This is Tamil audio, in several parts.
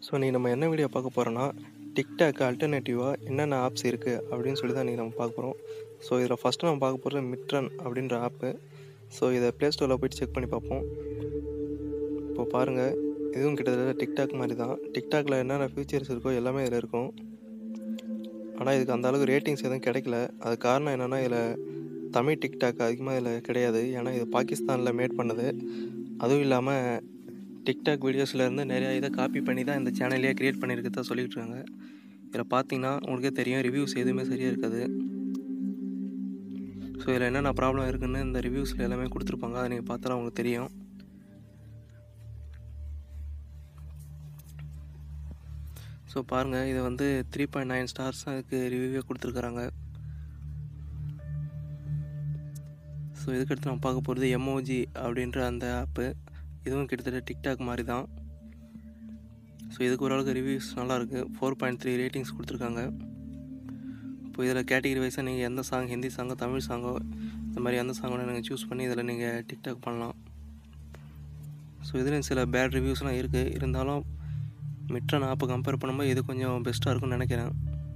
ஸோ இன்றைக்கி நம்ம என்ன வீடியோ பார்க்க போகிறோன்னா டிக்டாக் அல்டர்னேட்டிவாக என்னென்ன ஆப்ஸ் இருக்குது அப்படின்னு சொல்லி தான் இன்றைக்கி நம்ம பார்க்க போகிறோம் ஸோ இதில் ஃபஸ்ட்டு நம்ம பார்க்க போகிறது மிட்ரன் அப்படின்ற ஆப்பு ஸோ இதை ப்ளே ஸ்டோரில் போயிட்டு செக் பண்ணி பார்ப்போம் இப்போ பாருங்கள் இதுவும் கிட்டத்தட்ட டிக்டாக் மாதிரி தான் டிக்டாக்ல என்னென்ன ஃபீச்சர்ஸ் இருக்கோ எல்லாமே இதில் இருக்கும் ஆனால் இதுக்கு அந்த அளவுக்கு ரேட்டிங்ஸ் எதுவும் கிடைக்கல அது காரணம் என்னென்னா இதில் தமிழ் டிக்டாக் அதிகமாக இதில் கிடையாது ஏன்னா இது பாகிஸ்தானில் மேட் பண்ணது அதுவும் இல்லாமல் டிக்டாக் வீடியோஸ்லேருந்து நிறையா இதை காப்பி பண்ணி தான் இந்த சேனல்லையே க்ரியேட் பண்ணியிருக்கதா சொல்லிட்டு இருக்காங்க இதில் பார்த்தீங்கன்னா உங்களுக்கே தெரியும் ரிவ்யூஸ் எதுவுமே சரியாக இருக்காது ஸோ இதில் என்னென்ன ப்ராப்ளம் இருக்குன்னு இந்த ரிவ்யூஸில் எல்லாமே கொடுத்துருப்பாங்க அதை நீங்கள் பார்த்தாலும் உங்களுக்கு தெரியும் ஸோ பாருங்கள் இதை வந்து த்ரீ பாயிண்ட் நைன் ஸ்டார்ஸ் அதுக்கு ரிவ்யூவே கொடுத்துருக்குறாங்க ஸோ இதுக்கடுத்து நம்ம பார்க்க போகிறது எம்ஓஜி அப்படின்ற அந்த ஆப்பு இதுவும் கிட்டத்தட்ட டிக்டாக் மாதிரி தான் ஸோ இதுக்கு ஓரளவுக்கு ரிவ்யூஸ் நல்லாயிருக்கு ஃபோர் பாயிண்ட் த்ரீ ரேட்டிங்ஸ் கொடுத்துருக்காங்க இப்போ இதில் கேட்டகரி வைஸாக நீங்கள் எந்த சாங் ஹிந்தி சாங்கோ தமிழ் சாங்கோ இந்த மாதிரி எந்த சாங்கோட நீங்கள் சூஸ் பண்ணி இதில் நீங்கள் டிக்டாக் பண்ணலாம் ஸோ இதுலேயும் சில பேட் ரிவ்யூஸ்லாம் இருக்குது இருந்தாலும் மிட்ரன் ஆப்பை கம்பேர் பண்ணும்போது இது கொஞ்சம் பெஸ்ட்டாக இருக்கும்னு நினைக்கிறேன்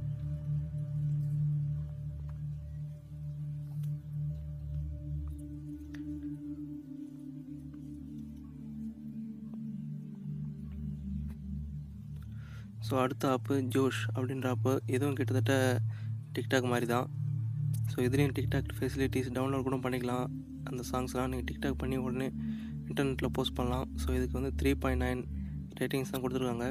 ஸோ அடுத்த ஆப்பு ஜோஷ் அப்படின்ற ஆப்பு இதுவும் கிட்டத்தட்ட டிக்டாக் மாதிரி தான் ஸோ இதுலேயும் டிக்டாக் ஃபெசிலிட்டிஸ் டவுன்லோட் கூட பண்ணிக்கலாம் அந்த சாங்ஸ்லாம் நீங்கள் டிக்டாக் பண்ணி உடனே இன்டர்நெட்டில் போஸ்ட் பண்ணலாம் ஸோ இதுக்கு வந்து த்ரீ பாயிண்ட் நைன் ரேட்டிங்ஸ் தான் கொடுத்துருக்காங்க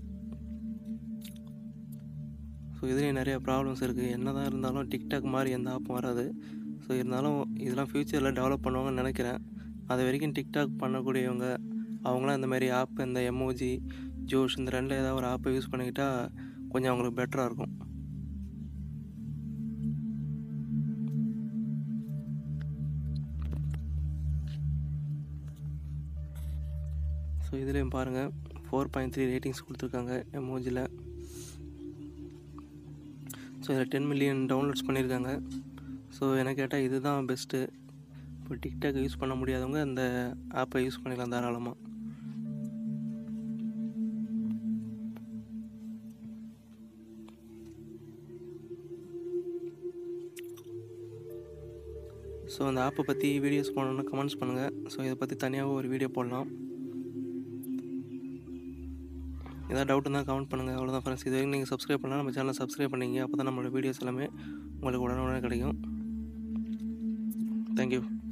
ஸோ இதுலேயும் நிறைய ப்ராப்ளம்ஸ் இருக்குது என்ன தான் இருந்தாலும் டிக்டாக் மாதிரி எந்த ஆப்பும் வராது ஸோ இருந்தாலும் இதெல்லாம் ஃப்யூச்சரில் டெவலப் பண்ணுவாங்கன்னு நினைக்கிறேன் அது வரைக்கும் டிக்டாக் பண்ணக்கூடியவங்க அவங்களாம் இந்த மாதிரி ஆப் இந்த எம்ஓஜி ஜோஷ் இந்த ரெண்டில் ஏதாவது ஒரு ஆப்பை யூஸ் பண்ணிக்கிட்டால் கொஞ்சம் அவங்களுக்கு பெட்டராக இருக்கும் ஸோ இதுலேயும் பாருங்கள் ஃபோர் பாயிண்ட் த்ரீ ரேட்டிங்ஸ் கொடுத்துருக்காங்க எமோஜியில் ஸோ இதில் டென் மில்லியன் டவுன்லோட்ஸ் பண்ணியிருக்காங்க ஸோ எனக்கு கேட்டால் இதுதான் பெஸ்ட்டு இப்போ டிக்டாக் யூஸ் பண்ண முடியாதவங்க அந்த ஆப்பை யூஸ் பண்ணிக்கலாம் தாராளமாக ஸோ அந்த ஆப்பை பற்றி வீடியோஸ் போடணுன்னா கமெண்ட்ஸ் பண்ணுங்கள் ஸோ இதை பற்றி தனியாகவும் ஒரு வீடியோ போடலாம் ஏதாவது டவுட் இருந்தால் கமெண்ட் பண்ணுங்கள் அவ்வளோதான் ஃப்ரெண்ட்ஸ் இது வரைக்கும் நீங்கள் சப்ஸ்கிரைப் பண்ணலாம் நம்ம சேனலை சப்ஸ்கிரைப் பண்ணிங்க அப்போ தான் நம்மளோட வீடியோஸ் எல்லாமே உங்களுக்கு உடனே உடனே கிடைக்கும் தேங்க்யூ